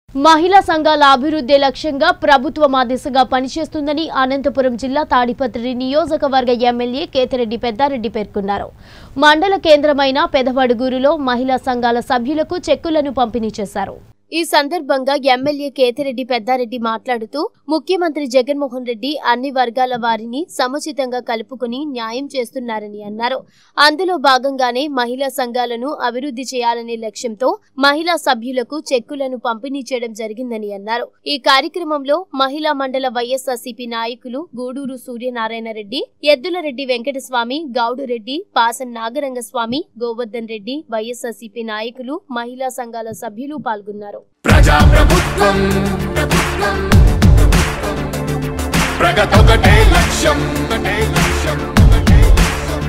మహిళా సంఘాల అభివృద్ధి లక్ష్యంగా ప్రభుత్వం ఆ దిశగా పనిచేస్తుందని అనంతపురం జిల్లా తాడిపత్రి నియోజకవర్గ ఎమ్మెల్యే కేతిరెడ్డి పెద్దారెడ్డి పేర్కొన్నారు మండల కేంద్రమైన పెదవడుగూరులో మహిళా సంఘాల సభ్యులకు చెక్కులను పంపిణీ చేశారు ఈ సందర్భంగా ఎమ్మెల్యే కేతిరెడ్డి పెద్దారెడ్డి మాట్లాడుతూ ముఖ్యమంత్రి జగన్మోహన్ రెడ్డి అన్ని వర్గాల వారిని సముచితంగా కలుపుకుని న్యాయం చేస్తున్నారని అన్నారు అందులో భాగంగానే మహిళా సంఘాలను అభివృద్ధి చేయాలనే లక్ష్యంతో మహిళా సభ్యులకు చెక్కులను పంపిణీ చేయడం జరిగిందని అన్నారు ఈ కార్యక్రమంలో మహిళా మండల వైఎస్ఆర్సీపీ నాయకులు గూడూరు సూర్యనారాయణ రెడ్డి ఎద్దులరెడ్డి వెంకటస్వామి గౌడురెడ్డి పాసం నాగరంగస్వామి గోవర్ధన్ రెడ్డి వైఎస్ఆర్సీపీ నాయకులు మహిళా సంఘాల సభ్యులు పాల్గొన్నారు ప్రజాప్రభుత్వం ప్రభుత్వం, ప్రభుత్వం. ప్రగతొకటే లక్ష్యం ఒకటే లక్ష్యం ఒకటే లక్ష్యం.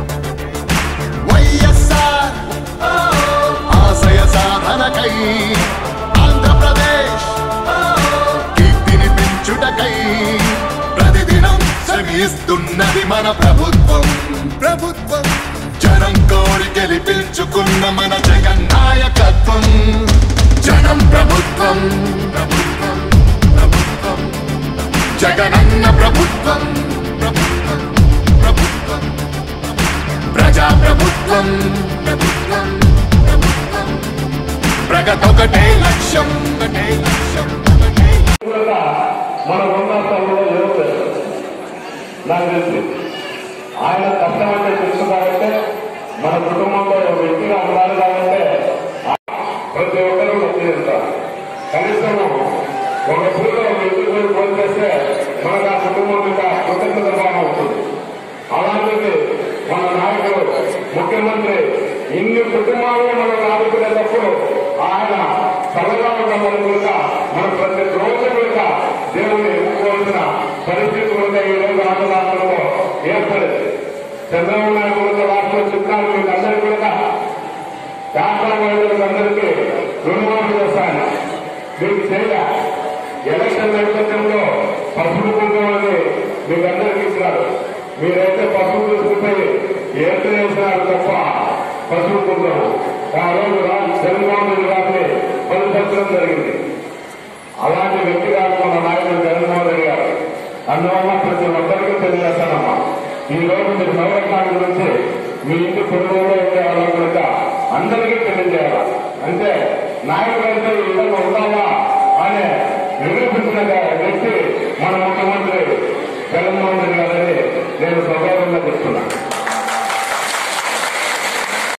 వైఎస్ఆర్ ఓ, ఆశయ సాధనకై ఆంధ్రప్రదేశ్ ఓ, కీర్తిని పెంచుటకై ప్రతిదినం శ్రమిస్తున్నది మన ప్రభుత్వం ప్రభుత్వం జనం కోరి గెలిపించుకున్న మన జగన్ నాయకత్వం జనం ప్రభుత్వం ప్రభుత్వం ప్రభుత్వం జగనన్న ప్రభుత్వం ప్రభుత్వం ప్రభుత్వం ప్రజా ప్రభుత్వం ప్రభుత్వం ప్రభుత్వం ప్రగతొకటే లక్ష్యం ఒకటే లక్ష్యం ఒకటే లక్ష్యం. కూడా మన ఉన్నతంలో ఎవరు నాకు తెలిసి ఆయన కష్టం అంటే తెలుసు కాబట్టి మన కుటుంబంలో ఒక వ్యక్తిగా ఉండాలి కాబట్టి ప్రతి ఒక్కరూ చేస్తారు కనీసం ఒక పూట ఒక వ్యక్తి పోయి ఫోన్ చేస్తే మనకు ఆ కుటుంబం యొక్క కృతజ్ఞత భావం ఉంటుంది అలాంటిది మన నాయకుడు ముఖ్యమంత్రి ఇన్ని కుటుంబాలను మనం ఆదుకునేటప్పుడు ఆయన చల్లగా ఉండమని కూడా మనం ప్రతి రోజు కూడా దేవుని ఎన్నుకోవాల్సిన పరిస్థితి కూడా ఈ రోజు ఆంధ్ర రాష్ట్రంలో ఏర్పడింది చంద్రబాబు నాయుడు కూడా రాష్ట్రంలో చెప్పినారు మీకు అందరికీ కూడా రాష్ట్ర అందరికీ రుణమాఫీ చేస్తాను మీకు చేయలే ఎలక్షన్ నేపథ్యంలో పసుపు కుంకుమని మీకు అందరికీ ఇచ్చినారు మీరైతే పసుపు తీసుకుపోయి ఏర్త చేసినారు తప్ప పసుపు కుంకుమ ఆ రోజు రా- జగన్మోహన్ రెడ్డి గారిని బలపరచడం జరిగింది